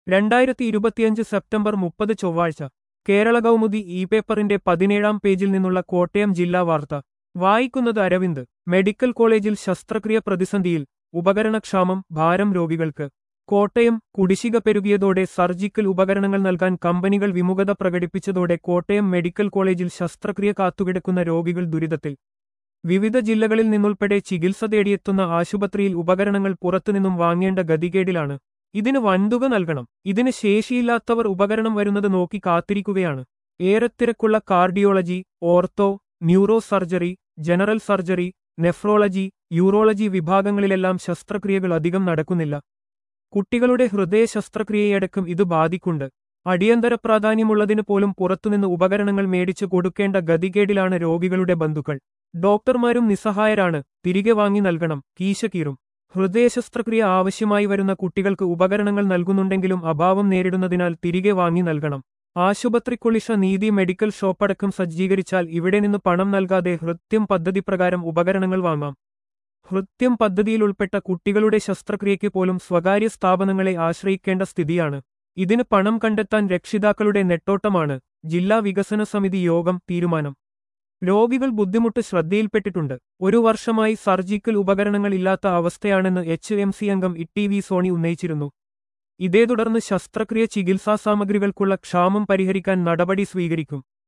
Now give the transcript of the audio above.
രണ്ടായിരത്തി ഇരുപത്തിയഞ്ച് സെപ്റ്റംബർ മുപ്പത് ചൊവ്വാഴ്ച കേരള കൗമുദി ഇ പേപ്പറിന്റെ പതിനേഴാം പേജിൽ നിന്നുള്ള കോട്ടയം ജില്ലാ വാർത്ത വായിക്കുന്നത് അരവിന്ദ് മെഡിക്കൽ കോളേജിൽ ശസ്ത്രക്രിയ പ്രതിസന്ധിയിൽ ഉപകരണക്ഷാമം ഭാരം രോഗികൾക്ക് കോട്ടയം കുടിശ്ശിക പെരുകിയതോടെ സർജിക്കൽ ഉപകരണങ്ങൾ നൽകാൻ കമ്പനികൾ വിമുഖത പ്രകടിപ്പിച്ചതോടെ കോട്ടയം മെഡിക്കൽ കോളേജിൽ ശസ്ത്രക്രിയ കാത്തുകിടക്കുന്ന രോഗികൾ ദുരിതത്തിൽ വിവിധ ജില്ലകളിൽ നിന്നുൾപ്പെടെ ചികിത്സ തേടിയെത്തുന്ന ആശുപത്രിയിൽ ഉപകരണങ്ങൾ പുറത്തുനിന്നും വാങ്ങേണ്ട ഗതികേടിലാണ് ഇതിന് വൻതുക നൽകണം ഇതിന് ശേഷിയില്ലാത്തവർ ഉപകരണം വരുന്നത് നോക്കി കാത്തിരിക്കുകയാണ് ഏറെ തിരക്കുള്ള cardiology ortho neuro surgery general surgery nephrology urology വിഭാഗങ്ങളിലെല്ലാം ശസ്ത്രക്രിയകൾ അധികം നടക്കുന്നില്ല കുട്ടികളുടെ ഹൃദയ ശസ്ത്രക്രിയയടക്കം ഇത് ബാധിക്കുണ്ട് അടിയന്തര പ്രാധാന്യമുള്ളതിന് പോലും പുറത്തുനിന്ന് ഉപകരണങ്ങൾ മേടിച്ചു കൊടുക്കേണ്ട ഗതികേടിലാണ് രോഗികളുടെ ബന്ധുക്കൾ ഡോക്ടർമാരും നിസ്സഹായരാണ് തിരികെ വാങ്ങി നൽകണം കീശക്കീറും ഹൃദയ ശസ്ത്രക്രിയ ആവശ്യമായി വരുന്ന കുട്ടികൾക്ക് ഉപകരണങ്ങൾ നൽകുന്നുണ്ടെങ്കിലും അഭാവം നേരിടുന്നതിനാൽ തിരികെ വാങ്ങി നൽകണം ആശുപത്രിക്കുള്ളിഷ നീതി മെഡിക്കൽ ഷോപ്പടക്കം സജ്ജീകരിച്ചാൽ ഇവിടെ നിന്ന് പണം നൽകാതെ ഹൃത്യം പദ്ധതി പ്രകാരം ഉപകരണങ്ങൾ വാങ്ങാം ഹൃത്യം പദ്ധതിയിൽ ഉൾപ്പെട്ട കുട്ടികളുടെ ശസ്ത്രക്രിയയ്ക്ക് പോലും സ്വകാര്യ സ്ഥാപനങ്ങളെ ആശ്രയിക്കേണ്ട സ്ഥിതിയാണ് ഇതിന് പണം കണ്ടെത്താൻ രക്ഷിതാക്കളുടെ നെട്ടോട്ടമാണ് ജില്ലാ വികസന സമിതി യോഗം തീരുമാനം രോഗികൾ ബുദ്ധിമുട്ട് ശ്രദ്ധയിൽപ്പെട്ടിട്ടുണ്ട് ഒരു വർഷമായി സർജിക്കൽ ഉപകരണങ്ങൾ ഇല്ലാത്ത അവസ്ഥയാണെന്ന് എച്ച് എം സി അംഗം ഇ വി സോണി ഉന്നയിച്ചിരുന്നു ഇതേ തുടർന്ന് ശസ്ത്രക്രിയ ചികിത്സാ സാമഗ്രികൾക്കുള്ള ക്ഷാമം പരിഹരിക്കാൻ നടപടി സ്വീകരിക്കും